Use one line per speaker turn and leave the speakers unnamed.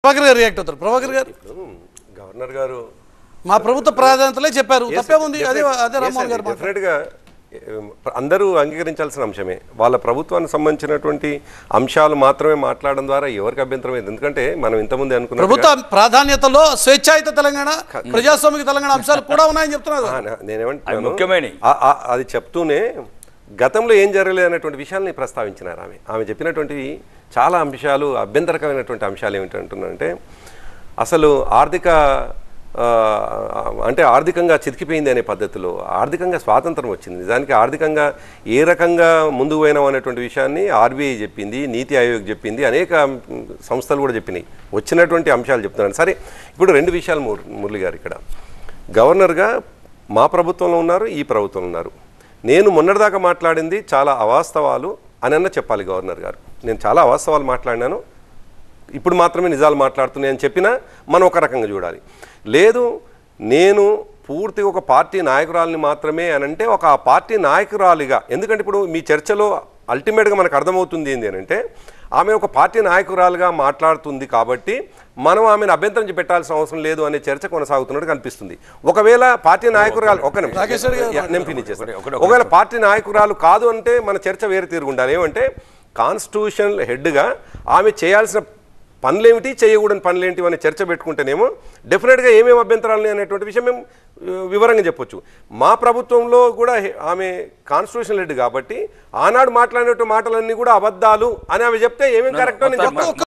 ప్రభాకర్ గారు రియాక్ట్ అవుతారు ప్రభాకర్ గారు
ఇప్పుడు గవర్నర్ గారు
మా ప్రభుత్వ ప్రాధాన్యతలే చెప్పారు తప్పేముంది అదే అదే రామ్మోహన్ గారు మాట.
డెఫినెట్ గా అందరూ అంగీకరించాల్సిన అంశమే వాళ్ళ ప్రభుత్వానికి సంబంధించినటువంటి అంశాలు మాత్రమే మాట్లాడడం ద్వారా ఎవరికి అభ్యంతరం లేదు ఎందుకంటే మనం ఇంతకుముందే అనుకున్నాం
ప్రభుత్వ ప్రాధాన్యతలో స్వేచ్ఛాయుత తెలంగాణ ప్రజాస్వామిక తెలంగాణ అంశాలు కూడా ఉన్నాయని చెప్తున్నారు
అవి
నేనేమంటున్నాను
ముఖ్యమైనవి.
ఆ- ఆ- అది చెప్తూనే గతంలో ఏం జరగలేదు అనేటువంటి విషయాల్ని ప్రస్తావించినారు ఆమె ఆమె చెప్పినటువంటివి చాలా అంశాలు అభ్యంతరకరమైనటువంటి అంశాలు ఏమిటంటున్నారంటే అసలు ఆర్థిక ఆ, అంటే ఆర్థికంగా చితికిపోయింది అనే పద్ధతిలో ఆర్థికంగా స్వాతంత్రం వచ్చింది నిజానికి ఆర్థికంగా ఏ రకంగా ముందుకు పోయినాం అనేటువంటి విషయాన్ని ఆర్బీఐ చెప్పింది నీతి ఆయోగ్ చెప్పింది అనేక మ్, సంస్థలు కూడా చెప్పినాయి వచ్చినటువంటి అంశాలు చెప్తున్నాను సరే ఇప్పుడు రెండు విషయాలు ముర- మురళి గారు ఇక్కడ గవర్నర్గా మా ప్రభుత్వంలో ఉన్నారు ఈ ప్రభుత్వంలో ఉన్నారు నేను మొన్నటిదాకా మాట్లాడింది చాలా అవాస్తవాలు అని అన్న చెప్పాలి గవర్నర్ గారు నేను చాలా అవాస్తవాలు మాట్లాడినాను ఇప్పుడు మాత్రమే నిజాలు మాట్లాడుతున్నాయి అని చెప్పినా మనం ఒక రకంగా చూడాలి లేదు నేను పూర్తిగా ఒక పార్టీ నాయకురాలిని మాత్రమే అని అంటే ఒక ఆ పార్టీ నాయకురాలిగా ఎందుకంటే ఇప్పుడు మీ చర్చలో అల్టిమేట్గా మనకు అర్థమవుతుంది ఏంటి అని అంటే ఆమె ఒక పార్టీ నాయకురాలుగా మాట్లాడుతుంది కాబట్టి మనం ఆమెను అభ్యంతరం పెట్టాల్సిన అవసరం లేదు అనే చర్చ కొనసాగుతున్నట్టు కనిపిస్తుంది ఒకవేళ పార్టీ నాయకురాలు ఒక నిమిషం.
రాకేష్ రెడ్డి గారు
యా, నేను ఫినిష్ చేస్తాను
ఒకటి- ఒకటి-
ఒకవేళ పార్టీ నాయకురాలు కాదు అంటే మన చర్చ వేరే తీరుగా ఉండాలి ఏమంటే కాన్స్టిట్యూషన్ హెడ్గా ఆమె చేయాల్సిన పనులేమిటి చేయకూడని పనులేంటి అనే చర్చ పెట్టుకుంటేనేమో డెఫినెట్గా ఏమేమి అభ్యంతరాలు ఉన్నాయి అనేటువంటి విషయం మేము ఆ, వివరంగా చెప్పొచ్చు మా ప్రభుత్వంలో కూడా హె- ఆమె కాన్స్టిట్యూషన్ హెడ్ కాబట్టి ఆనాడు మాట్లాడినటువంటి మాటలన్నీ కూడా అబద్ధాలు అని ఆమె చెప్తే ఏమేమి కరెక్టో నేను చెప్తాను